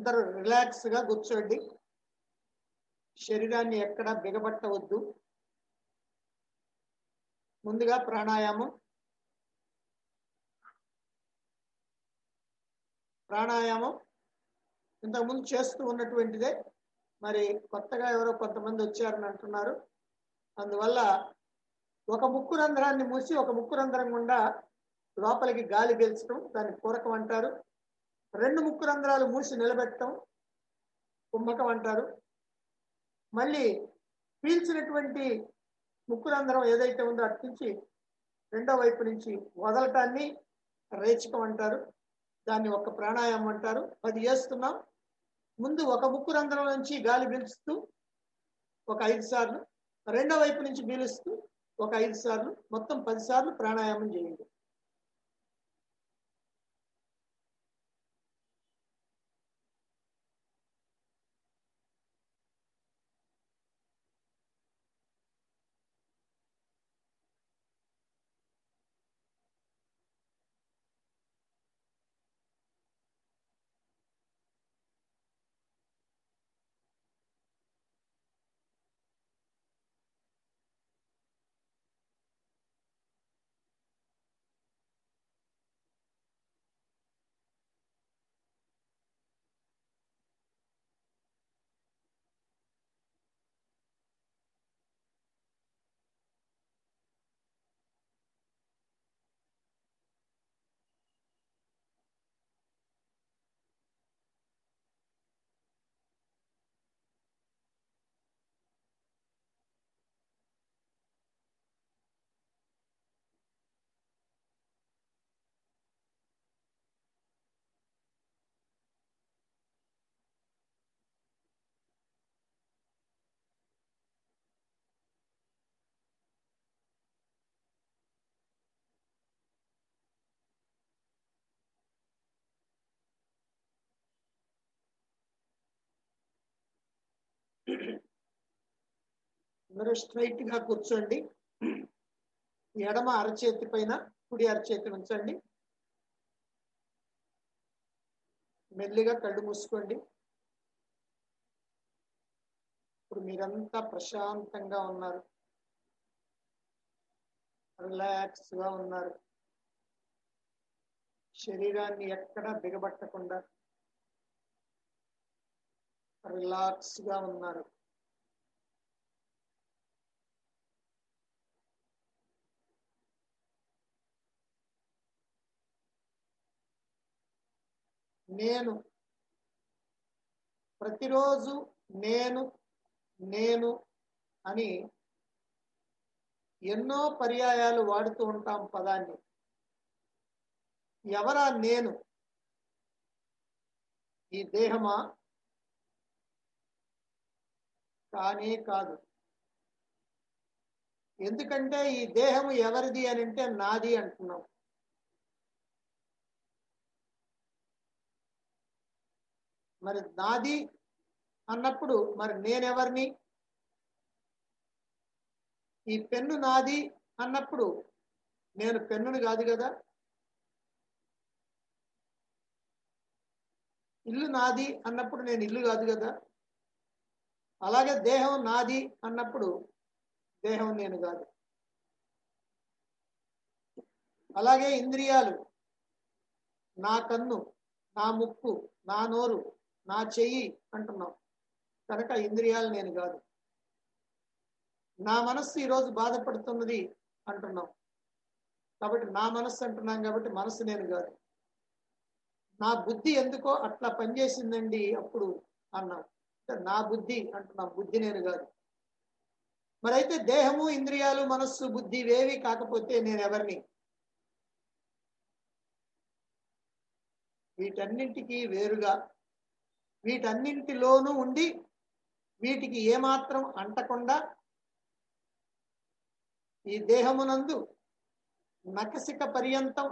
అందరూ రిలాక్స్ గా కూర్చోండి శరీరాన్ని ఎక్కడ బిగబట్టవద్దు ముందుగా ప్రాణాయామం ప్రాణాయామం ఇంతకుముందు చేస్తూ ఉన్నటువంటిదే మరి కొత్తగా ఎవరో కొంతమంది వచ్చారని అంటున్నారు అందువల్ల ఒక ముక్కు రంధ్రాన్ని మూసి ఒక ముక్కు రంధ్రం గుండా లోపలికి గాలి పీల్చడం దాన్ని పూరకం అంటారు రెండు ముక్కు రంధ్రాలు మూసి నిలబెట్టడం కుంభకం అంటారు మళ్ళీ పీల్చినటువంటి ముక్కు రంధ్రం ఏదైతే ఉందో అటు నుంచి రెండో వైపు నుంచి వదలటాన్ని రేచకం అంటారు దాన్ని ఒక ప్రాణాయామం అంటారు అది చేస్తున్నాం ముందు ఒక ముక్కు రంధ్రం నుంచి గాలి పీలుస్తూ ఒక ఐదు సార్లు రెండో వైపు నుంచి పీలుస్తూ ఒక ఐదు సార్లు మొత్తం పది సార్లు ప్రాణాయామం చేయండి అందరూ స్ట్రైట్ గా కూర్చోండి ఎడమ అరచేతి పైన కుడి అరచేతి ఉంచండి మెల్లిగా కళ్ళు మూసుకోండి ఇప్పుడు మీరంతా ప్రశాంతంగా ఉన్నారు రిలాక్స్ గా ఉన్నారు శరీరాన్ని ఎక్కడా బిగబట్టకుండా రిలాక్స్ గా ఉన్నారు నేను ప్రతిరోజు నేను నేను అని ఎన్నో పర్యాయాలు వాడుతూ ఉంటాం పదాన్ని ఎవరా నేను ఈ దేహమా కానే కాదు ఎందుకంటే ఈ దేహము ఎవరిది అని అంటే నాది అంటున్నాం మరి నాది అన్నప్పుడు మరి నేనెవరిని ఈ పెన్ను నాది అన్నప్పుడు నేను పెన్నుని కాదు కదా ఇల్లు నాది అన్నప్పుడు నేను ఇల్లు కాదు కదా అలాగే దేహం నాది అన్నప్పుడు దేహం నేను కాదు అలాగే ఇంద్రియాలు నా కన్ను నా ముక్కు నా నోరు నా చెయ్యి అంటున్నాం కనుక ఇంద్రియాలు నేను కాదు నా మనస్సు ఈరోజు బాధపడుతున్నది అంటున్నాం కాబట్టి నా మనస్సు అంటున్నాం కాబట్టి మనస్సు నేను కాదు నా బుద్ధి ఎందుకో అట్లా పనిచేసిందండి అప్పుడు అన్నాం నా బుద్ధి అంటున్నాం బుద్ధి నేను కాదు మరైతే దేహము ఇంద్రియాలు మనస్సు బుద్ధి ఇవేవి కాకపోతే నేను ఎవరిని వీటన్నింటికి వేరుగా వీటన్నింటిలోనూ ఉండి వీటికి ఏమాత్రం అంటకుండా ఈ దేహమునందు నకసిక పర్యంతం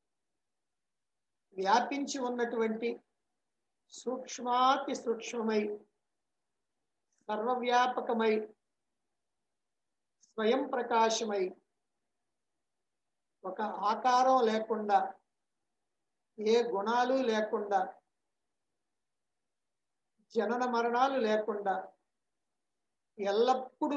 వ్యాపించి ఉన్నటువంటి సూక్ష్మాతి సూక్ష్మమై సర్వవ్యాపకమై స్వయం ప్రకాశమై ఒక ఆకారం లేకుండా ఏ గుణాలు లేకుండా జనన మరణాలు లేకుండా ఎల్లప్పుడూ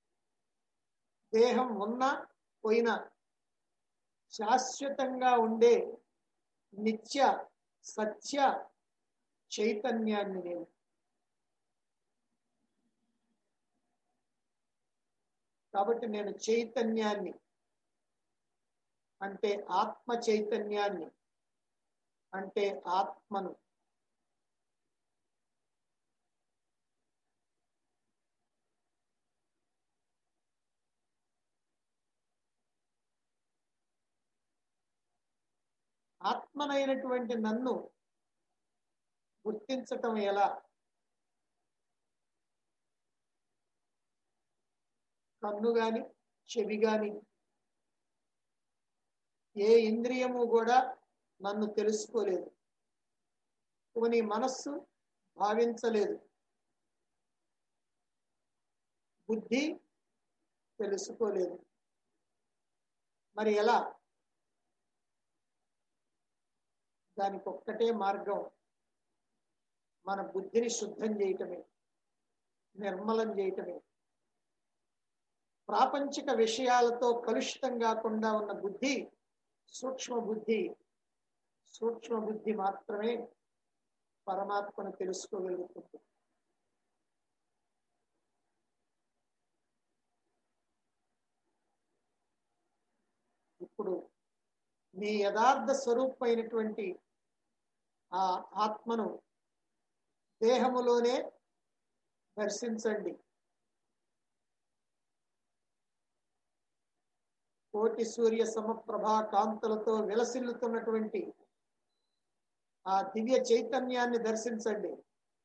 దేహం ఉన్నా పోయినా శాశ్వతంగా ఉండే నిత్య సత్య చైతన్యాన్ని నేను కాబట్టి నేను చైతన్యాన్ని అంటే ఆత్మ చైతన్యాన్ని అంటే ఆత్మను ఆత్మనైనటువంటి నన్ను గుర్తించటం ఎలా కన్ను గాని చెవి గాని ఏ ఇంద్రియము కూడా నన్ను తెలుసుకోలేదు నీ మనస్సు భావించలేదు బుద్ధి తెలుసుకోలేదు మరి ఎలా దానికి ఒక్కటే మార్గం మన బుద్ధిని శుద్ధం చేయటమే నిర్మలం చేయటమే ప్రాపంచిక విషయాలతో కలుషితం కాకుండా ఉన్న బుద్ధి సూక్ష్మ బుద్ధి సూక్ష్మ బుద్ధి మాత్రమే పరమాత్మను తెలుసుకోగలుగుతుంది ఇప్పుడు మీ యథార్థ స్వరూపమైనటువంటి ఆ ఆత్మను దేహములోనే దర్శించండి కోటి సూర్య సమప్రభా కాంతులతో విలసిల్లుతున్నటువంటి ఆ దివ్య చైతన్యాన్ని దర్శించండి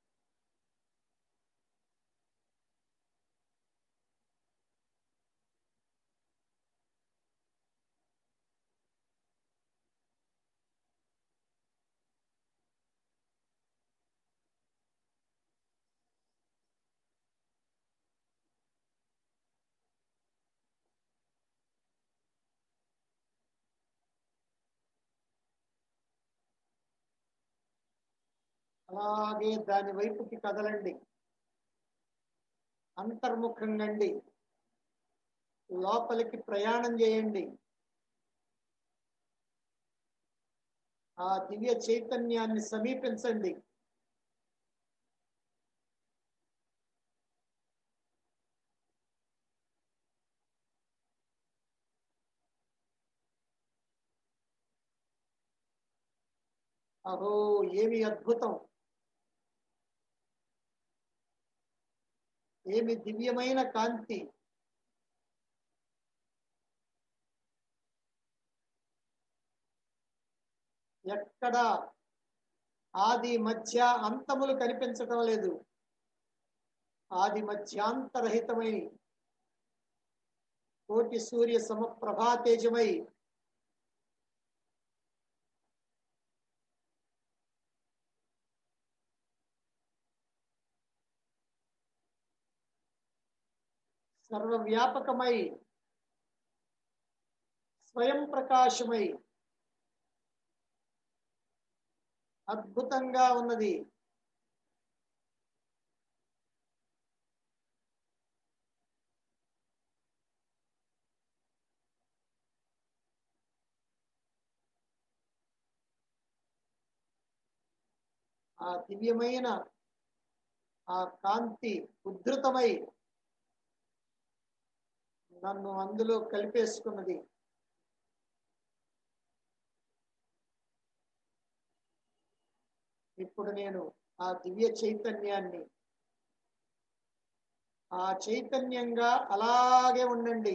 అలాగే దాని వైపుకి కదలండి అంతర్ముఖంగండి లోపలికి ప్రయాణం చేయండి ఆ దివ్య చైతన్యాన్ని సమీపించండి అహో ఏమి అద్భుతం ఏమి దివ్యమైన కాంతి ఎక్కడ ఆది మధ్య అంతములు కనిపించటం లేదు ఆది మధ్యాంతరహితమై కోటి సూర్య సమప్రభా తేజమై సర్వవ్యాపకమై స్వయం ప్రకాశమై అద్భుతంగా ఉన్నది ఆ దివ్యమైన ఆ కాంతి ఉద్ధృతమై నన్ను అందులో కలిపేసుకున్నది ఇప్పుడు నేను ఆ దివ్య చైతన్యాన్ని ఆ చైతన్యంగా అలాగే ఉండండి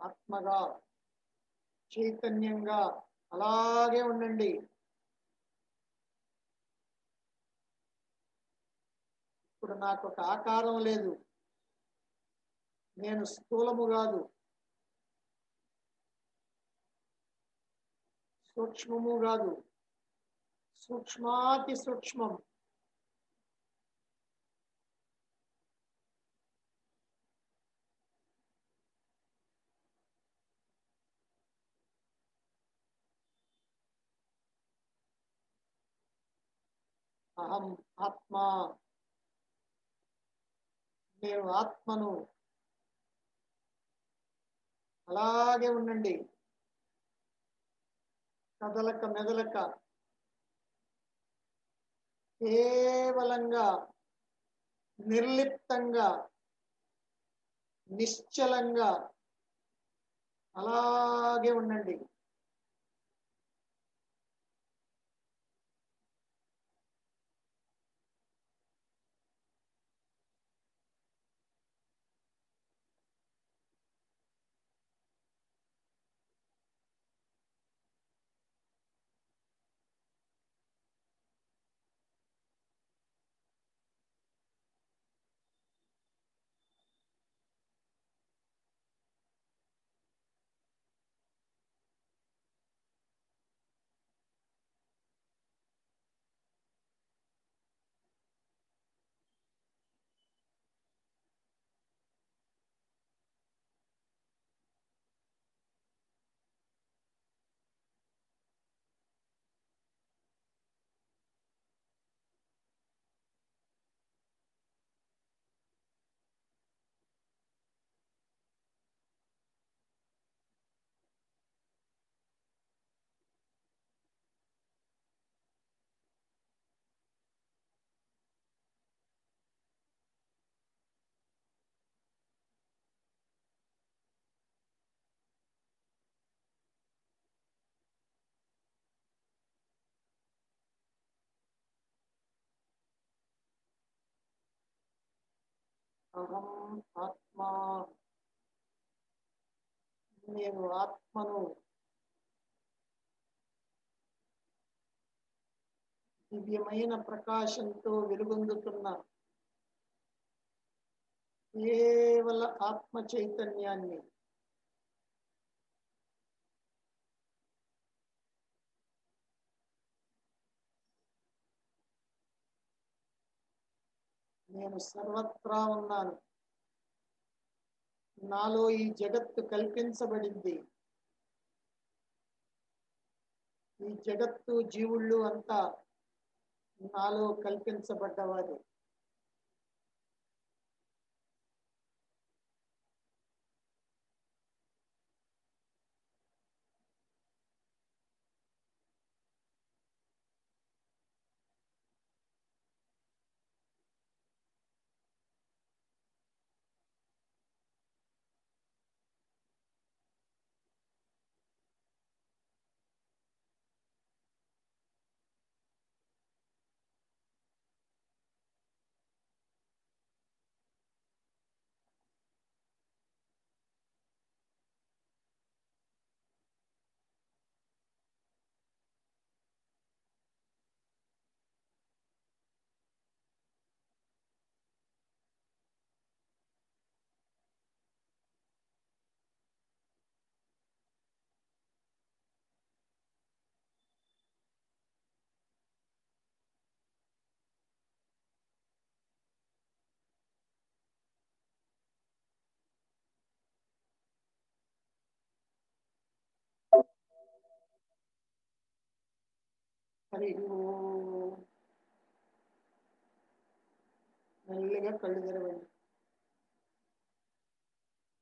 ఆత్మగా చైతన్యంగా అలాగే ఉండండి ఇప్పుడు నాకు ఒక ఆకారం లేదు నేను స్థూలము కాదు సూక్ష్మము కాదు సూక్ష్మాతి సూక్ష్మం అహం ఆత్మ నేను ఆత్మను అలాగే ఉండండి కదలక మెదలక కేవలంగా నిర్లిప్తంగా నిశ్చలంగా అలాగే ఉండండి అహం ఆత్మ నేను ఆత్మను దివ్యమైన ప్రకాశంతో వెలుగొందుతున్న కేవల ఆత్మ చైతన్యాన్ని నేను సర్వత్రా ఉన్నాను నాలో ఈ జగత్తు కల్పించబడింది ఈ జగత్తు జీవుళ్ళు అంతా నాలో కల్పించబడ్డవారు హరి ఓం. మెల్లిగా కళ్ళు తెరవండి